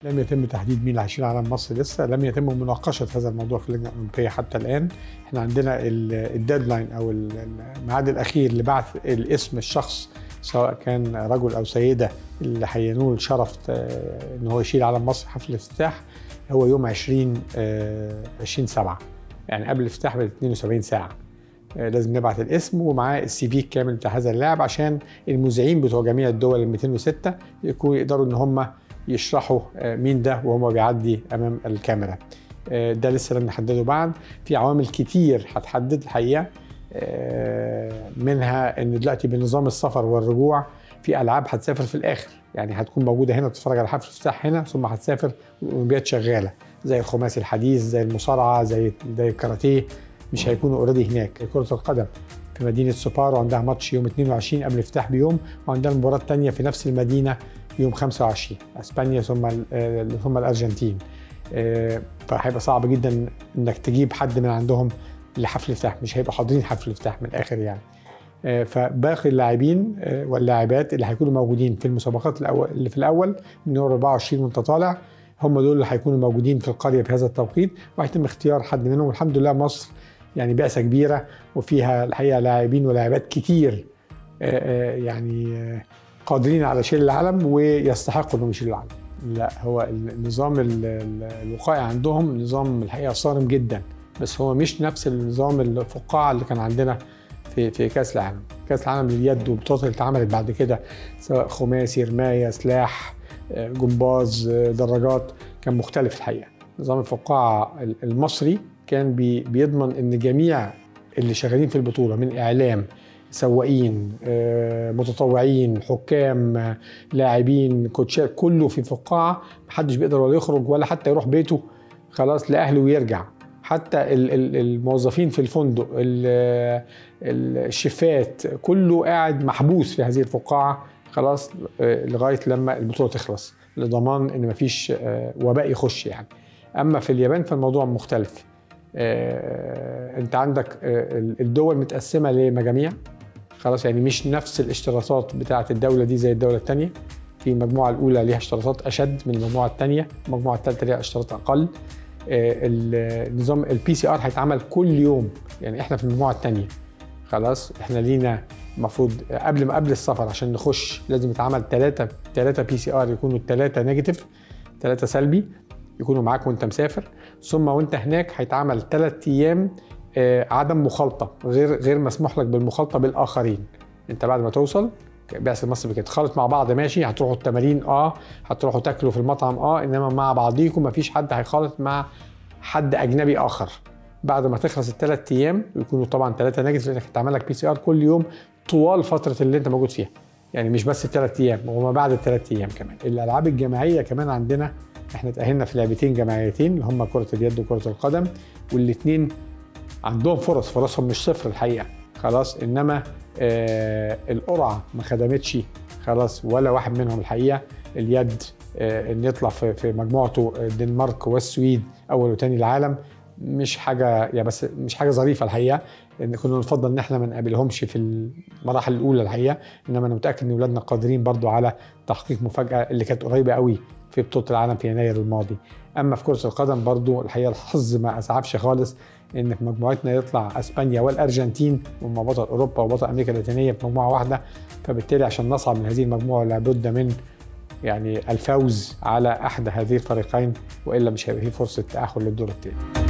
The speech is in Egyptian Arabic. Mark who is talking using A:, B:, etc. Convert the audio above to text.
A: لم يتم تحديد مين اللي هيشيل علم مصر لسه لم يتم مناقشه هذا الموضوع في اللجنه الاولمبيه حتى الان احنا عندنا الديدلاين او الميعاد الاخير لبعث الاسم الشخص سواء كان رجل او سيده اللي هينول شرف ان هو يشيل علم مصر حفل الافتتاح هو يوم 20 20 7 يعني قبل الافتتاح ب 72 ساعه لازم نبعت الاسم ومعاه السي في الكامل بتاع هذا اللاعب عشان المذيعين بتوع جميع الدول ال 206 يكونوا يقدروا ان هم يشرحوا مين ده وهو بيعدي امام الكاميرا ده لسه لم نحدده بعد في عوامل كتير هتحدد الحقيقه منها ان دلوقتي بنظام السفر والرجوع في العاب هتسافر في الاخر يعني هتكون موجوده هنا تتفرج على حفل الافتتاح هنا ثم هتسافر والاولمبياد شغاله زي الخماسي الحديث زي المصارعه زي زي الكاراتيه مش هيكونوا اوريدي هناك كره القدم في مدينه سوبارو عندها ماتش يوم 22 قبل الافتتاح بيوم وعندها مباراه ثانيه في نفس المدينه يوم 25 اسبانيا ثم ثم الارجنتين فهيبقى صعب جدا انك تجيب حد من عندهم لحفل الافتتاح مش هيبقوا حاضرين حفل الافتتاح من الاخر يعني فباقي اللاعبين واللاعبات اللي هيكونوا موجودين في المسابقات الأول اللي في الاول من يوم 24 وانت طالع هم دول اللي هيكونوا موجودين في القريه في هذا التوقيت وهيتم اختيار حد منهم والحمد لله مصر يعني بعثه كبيره وفيها الحقيقه لاعبين ولاعبات كتير يعني قادرين على شيل العلم ويستحقوا انهم يشيلوا العلم. لا هو النظام الوقائي عندهم نظام الحقيقه صارم جدا بس هو مش نفس النظام الفقاعه اللي كان عندنا في في كاس العالم، كاس العالم لليد والبطولات اللي اتعملت بعد كده سواء خماسي رمايه سلاح جمباز دراجات كان مختلف الحقيقه. نظام الفقاعه المصري كان بي بيضمن ان جميع اللي شغالين في البطوله من اعلام سواقين متطوعين حكام لاعبين كوتشات كله في فقاعه محدش بيقدر ولا يخرج ولا حتى يروح بيته خلاص لاهله ويرجع حتى الموظفين في الفندق الشيفات كله قاعد محبوس في هذه الفقاعه خلاص لغايه لما البطوله تخلص لضمان ان مفيش وباء يخش يعني اما في اليابان فالموضوع مختلف انت عندك الدول متقسمه لمجاميع خلاص يعني مش نفس الاشتراطات بتاعه الدوله دي زي الدوله الثانيه في المجموعه الاولى ليها اشتراطات اشد من المجموعه الثانيه المجموعه الثالثه ليها اشتراطات اقل النظام البي سي ار هيتعمل كل يوم يعني احنا في المجموعه الثانيه خلاص احنا لينا المفروض قبل ما قبل السفر عشان نخش لازم يتعمل ثلاثه ثلاثه بي سي ار يكونوا الثلاثه نيجاتيف ثلاثه سلبي يكونوا معاك وانت مسافر ثم وانت هناك هيتعمل ثلاث ايام عدم مخالطه غير غير مسموح لك بالمخالطه بالاخرين انت بعد ما توصل بعثه مصر بتتخالط مع بعض ماشي هتروحوا التمارين اه هتروحوا تاكلوا في المطعم اه انما مع بعضيكم مفيش حد هيخالط مع حد اجنبي اخر بعد ما تخلص الثلاث ايام يكونوا طبعا ثلاثه نيجاتيف لانك هتعمل لك بي سي ار كل يوم طوال فتره اللي انت موجود فيها يعني مش بس الثلاث ايام وما بعد الثلاث ايام كمان الالعاب الجماعيه كمان عندنا احنا تاهلنا في لعبتين جماعيتين اللي هم كره اليد وكره القدم والاثنين عندهم فرص فرصهم مش صفر الحقيقه خلاص انما آه القرعه ما خدمتش خلاص ولا واحد منهم الحقيقه اليد آه ان يطلع في, في مجموعته الدنمارك والسويد اول وثاني العالم مش حاجه يعني بس مش حاجه ظريفه الحقيقه لان كنا نفضل ان احنا ما نقابلهمش في المراحل الاولى الحقيقه انما انا متاكد ان اولادنا قادرين برضو على تحقيق مفاجاه اللي كانت قريبه قوي في بطوله العالم في يناير الماضي اما في كره القدم برضو الحقيقه الحظ ما اسعفش خالص ان في مجموعتنا يطلع اسبانيا والارجنتين وهم بطل اوروبا وبطل امريكا اللاتينيه في مجموعه واحده فبالتالي عشان نصعد من هذه المجموعه لابد من يعني الفوز على احد هذه الفريقين والا مش هيبقى في فرصه تاهل للدور الثاني